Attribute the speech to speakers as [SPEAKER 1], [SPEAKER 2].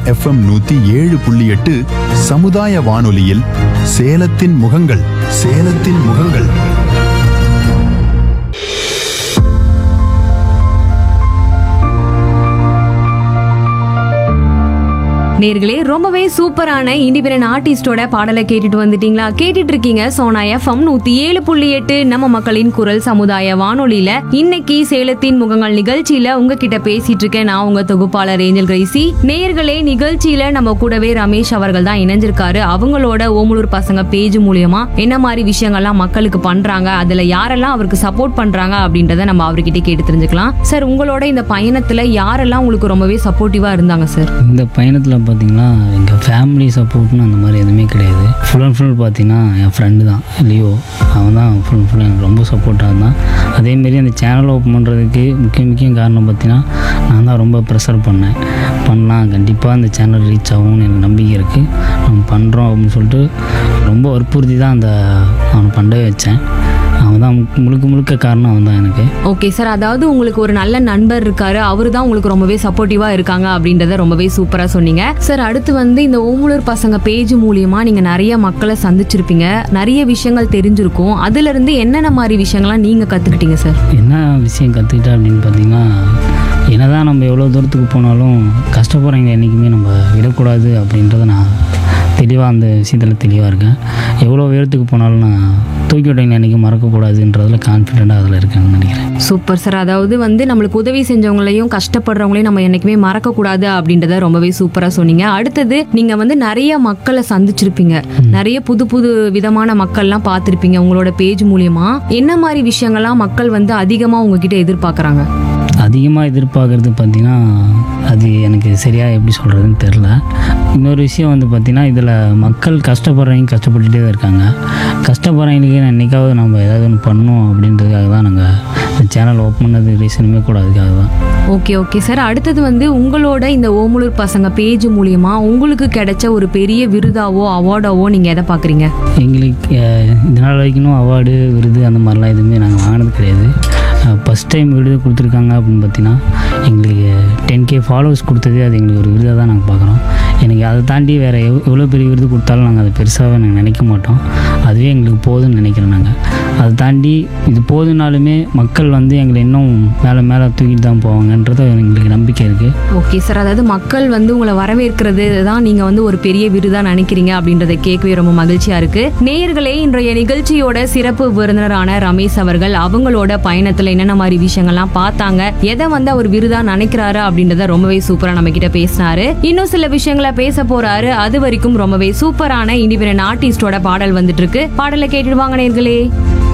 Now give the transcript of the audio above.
[SPEAKER 1] FM நூத்தி ஏழு புள்ளி எட்டு சமுதாய வானொலியில் சேலத்தின் முகங்கள் சேலத்தின் முகங்கள்
[SPEAKER 2] நேர்களே ரொம்பவே சூப்பரான இண்டிபெண்டன்ட் ஆர்டிஸ்டோட பாடலை கேட்டுட்டு வந்துட்டீங்களா கேட்டுட்டு இருக்கீங்க சோனா எஃப்எம் நூத்தி ஏழு புள்ளி எட்டு நம்ம மக்களின் குரல் சமுதாய வானொலியில இன்னைக்கு சேலத்தின் முகங்கள் நிகழ்ச்சியில உங்ககிட்ட பேசிட்டு இருக்கேன் நான் உங்க தொகுப்பாளர் ஏஞ்சல் கிரைசி நேர்களே நிகழ்ச்சியில நம்ம கூடவே ரமேஷ் அவர்கள் தான் இணைஞ்சிருக்காரு அவங்களோட ஓமலூர் பசங்க பேஜ் மூலியமா என்ன மாதிரி விஷயங்கள்லாம் மக்களுக்கு பண்றாங்க அதுல யாரெல்லாம் அவருக்கு சப்போர்ட் பண்றாங்க அப்படின்றத நம்ம அவர்கிட்ட கேட்டு தெரிஞ்சுக்கலாம் சார் உங்களோட இந்த பயணத்துல யாரெல்லாம் உங்களுக்கு ரொம்பவே சப்போர்ட்டிவா இருந்தாங்க சார்
[SPEAKER 3] இந்த பயணத்தில் பார்த்தீங்கன்னா எங்கள் ஃபேமிலி சப்போர்ட்னு அந்த மாதிரி எதுவுமே கிடையாது ஃபுல் அண்ட் ஃபுல் பார்த்தீங்கன்னா என் ஃப்ரெண்டு தான் லியோ அவன் தான் ஃபுல் அண்ட் ஃபுல் எனக்கு ரொம்ப சப்போர்ட்டாக இருந்தான் அதேமாரி அந்த சேனல் ஓப்பன் பண்ணுறதுக்கு முக்கிய முக்கிய காரணம் பார்த்தீங்கன்னா நான் தான் ரொம்ப ப்ரெஷர் பண்ணேன் பண்ணலாம் கண்டிப்பாக அந்த சேனல் ரீச் ஆகும்னு எனக்கு நம்பிக்கை இருக்குது நம்ம பண்ணுறோம் அப்படின்னு சொல்லிட்டு ரொம்ப வற்புறுத்தி தான் அந்த அவனை பண்ணவே வச்சேன் அவன் தான் முழுக்க முழுக்க காரணம் அவன் தான் எனக்கு
[SPEAKER 2] ஓகே சார் அதாவது உங்களுக்கு ஒரு நல்ல நண்பர் இருக்காரு அவரு தான் உங்களுக்கு ரொம்பவே சப்போர்ட்டிவா இருக்காங்க அப்படின்றத ரொம்பவே சூப்பரா சொன்னீங்க சார் அடுத்து வந்து இந்த ஓமுலூர் பசங்க பேஜ் மூலியமா நீங்க நிறைய மக்களை சந்திச்சிருப்பீங்க நிறைய விஷயங்கள் தெரிஞ்சிருக்கும் அதுல இருந்து என்னென்ன மாதிரி விஷயங்கள்லாம் நீங்க கத்துக்கிட்டீங்க சார்
[SPEAKER 3] என்ன விஷயம் கற்றுக்கிட்டேன் அப்படின்னு பார்த்தீங்கன்னா என்னதான் நம்ம எவ்வளோ தூரத்துக்கு போனாலும் கஷ்டப்படுறவங்க என்றைக்குமே நம்ம விடக்கூடாது அப்படின்றத நான் தெளிவாக அந்த விஷயத்தில் தெளிவாக இருக்கேன் எவ்வளோ உயரத்துக்கு போனாலும் நான் தூக்கி விட்டவங்க என்றைக்கும் மறக்கக்கூடாதுன்றதுல கான்ஃபிடெண்ட்டாக அதில் இருக்கேன்னு நினைக்கிறேன்
[SPEAKER 2] சூப்பர் சார் அதாவது வந்து நம்மளுக்கு உதவி செஞ்சவங்களையும் கஷ்டப்படுறவங்களையும் நம்ம என்னைக்குமே மறக்க கூடாது அப்படின்றத ரொம்பவே சூப்பரா சொன்னீங்க அடுத்தது நீங்க வந்து நிறைய மக்களை சந்திச்சிருப்பீங்க நிறைய புது புது விதமான மக்கள்லாம் பார்த்திருப்பீங்க உங்களோட பேஜ் மூலியமா என்ன மாதிரி விஷயங்கள்லாம் மக்கள் வந்து அதிகமா உங்ககிட்ட எதிர்பார்க்கறாங்க
[SPEAKER 3] அதிகமாக எதிர்பார்க்குறது பார்த்தீங்கன்னா அது எனக்கு சரியாக எப்படி சொல்கிறதுன்னு தெரில இன்னொரு விஷயம் வந்து பார்த்திங்கன்னா இதில் மக்கள் கஷ்டப்படுறவங்க கஷ்டப்பட்டுட்டே தான் இருக்காங்க கஷ்டப்படுறவங்களுக்கு என்னைக்காவது நம்ம ஏதாவது ஒன்று பண்ணணும் அப்படின்றதுக்காக தான் நாங்கள் இந்த சேனல் ஓப்பன் பண்ணது ரீசனுமே கூட அதுக்காக தான்
[SPEAKER 2] ஓகே ஓகே சார் அடுத்தது வந்து உங்களோட இந்த ஓமுலூர் பசங்க பேஜ் மூலியமா உங்களுக்கு கிடைச்ச ஒரு பெரிய விருதாவோ அவார்டாவோ நீங்க எதை பாக்குறீங்க
[SPEAKER 3] எங்களுக்கு அஹ், இது நாள் வரைக்கும் அவார்டு விருது அந்த மாதிரிலாம் எதுவுமே நாங்கள் வாங்கினது கிடையாது ஃபஸ்ட் டைம் விருது கொடுத்துருக்காங்க அப்படின்னு பார்த்தீங்கன்னா எங்களுக்கு டென் கே ஃபாலோவர்ஸ் கொடுத்ததே அது எங்களுக்கு ஒரு விருதாக தான் நாங்கள் பார்க்குறோம் எனக்கு அதை தாண்டி வேறு எவ் எவ்வளோ பெரிய விருது கொடுத்தாலும் நாங்கள் அதை பெருசாகவே நாங்கள் நினைக்க மாட்டோம் அதுவே எங்களுக்கு போதும்னு நினைக்கிறோம் நாங்கள் அதை தாண்டி இது போதுனாலுமே மக்கள் வந்து எங்களை இன்னும் மேலே மேலே தூக்கிட்டு தான் போவாங்கன்றது எங்களுக்கு நம்பிக்கை இருக்குது
[SPEAKER 2] ஓகே சார் அதாவது மக்கள் வந்து உங்களை வரவேற்கிறது தான் நீங்க வந்து ஒரு பெரிய விருதா நினைக்கிறீங்க அப்படின்றத கேட்கவே ரொம்ப மகிழ்ச்சியா இருக்கு நேயர்களே இன்றைய நிகழ்ச்சியோட சிறப்பு விருந்தினரான ரமேஷ் அவர்கள் அவங்களோட பயணத்துல என்னென்ன மாதிரி விஷயங்கள்லாம் பார்த்தாங்க எதை வந்து அவர் விருதா நினைக்கிறாரு அப்படின்றத ரொம்பவே சூப்பரா நம்ம கிட்ட பேசினாரு இன்னும் சில விஷயங்களை பேச போறாரு அது வரைக்கும் ரொம்பவே சூப்பரான இண்டிபெண்டன்ட் ஆர்டிஸ்டோட பாடல் வந்துட்டு இருக்கு பாடலை கேட்டுடுவாங்க நேர்களே